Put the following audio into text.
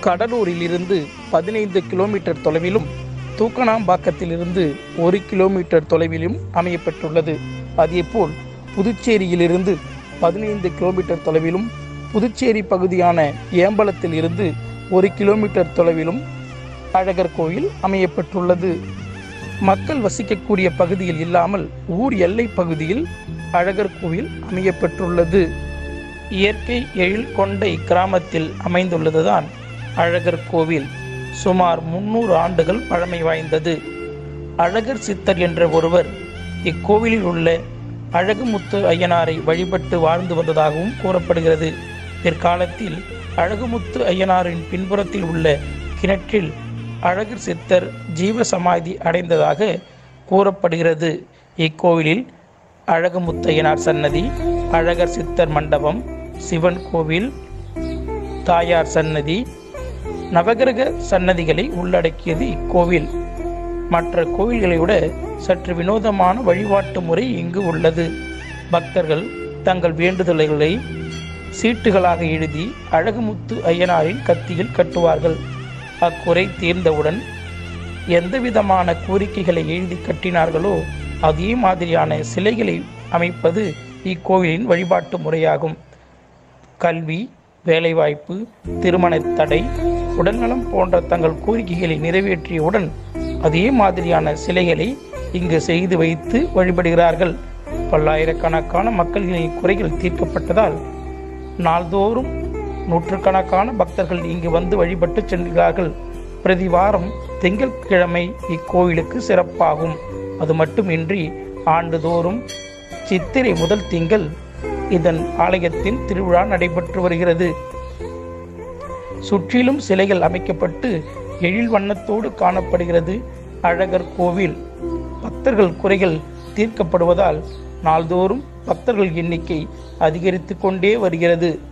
கடலூரிலிருந்து பதினைந்து கிலோமீட்டர் தொலைவிலும் தூக்கணாம்பாக்கத்திலிருந்து ஒரு கிலோமீட்டர் தொலைவிலும் அமையப்பெற்றுள்ளது அதேபோல் புதுச்சேரியிலிருந்து பதினைந்து கிலோமீட்டர் தொலைவிலும் புதுச்சேரி பகுதியான ஏம்பலத்தில் இருந்து ஒரு கிலோமீட்டர் தொலைவிலும் அழகர் கோயில் அமையப்பெற்றுள்ளது மக்கள் வசிக்கக்கூடிய பகுதியில் இல்லாமல் ஊர் எல்லை பகுதியில் அழகர் கோயில் அமையப்பெற்றுள்ளது இயற்கை எழில் கொண்ட இக்கிராமத்தில் அமைந்துள்ளதுதான் அழகர் கோவில் சுமார் முன்னூறு ஆண்டுகள் பழமை வாய்ந்தது அழகர் சித்தர் என்ற ஒருவர் இக்கோவிலில் உள்ள அழகுமுத்து ஐயனாரை வழிபட்டு வாழ்ந்து வந்ததாகவும் கூறப்படுகிறது பிற்காலத்தில் அழகுமுத்து ஐயனாரின் பின்புறத்தில் உள்ள கிணற்றில் அழகர் சித்தர் ஜீவ சமாதி அடைந்ததாக கூறப்படுகிறது இக்கோவிலில் அழகுமுத்தையனார் சன்னதி அழகர் சித்தர் மண்டபம் சிவன் கோவில் தாயார் சன்னதி நவகிரக சன்னதிகளை உள்ளடக்கியது இக்கோவில் மற்ற கோவில்களை விட சற்று வினோதமான வழிபாட்டு முறை இங்கு உள்ளது பக்தர்கள் தங்கள் வேண்டுதல்களை சீட்டுகளாக எழுதி அழகுமுத்து ஐயனாரின் கத்தியில் கட்டுவார்கள் அக்குறை தீர்ந்தவுடன் எந்த விதமான கோரிக்கைகளை எழுதி கட்டினார்களோ அதே மாதிரியான சிலைகளை அமைப்பது இக்கோவிலின் வழிபாட்டு முறையாகும் கல்வி வேலைவாய்ப்பு திருமணத் தடை உடல்நலம் போன்ற தங்கள் கோரிக்கைகளை நிறைவேற்றியவுடன் அதே மாதிரியான சிலைகளை இங்கு செய்து வைத்து வழிபடுகிறார்கள் பல்லாயிரக்கணக்கான மக்களின் குறைகள் தீர்க்கப்பட்டதால் நாள்தோறும் நூற்றுக்கணக்கான பக்தர்கள் இங்கு வந்து வழிபட்டு செல்கிறார்கள் பிரதி வாரம் திங்கட்கிழமை இக்கோயிலுக்கு சிறப்பாகும் அது மட்டுமின்றி ஆண்டுதோறும் சித்திரை முதல் திங்கள் இதன் ஆலயத்தின் திருவிழா நடைபெற்று வருகிறது சுற்றிலும் சிலைகள் அமைக்கப்பட்டு எழில் வண்ணத்தோடு காணப்படுகிறது அழகர் கோவில் பக்தர்கள் குறைகள் தீர்க்கப்படுவதால் நாள்தோறும் பக்தர்கள் எண்ணிக்கை அதிகரித்து கொண்டே வருகிறது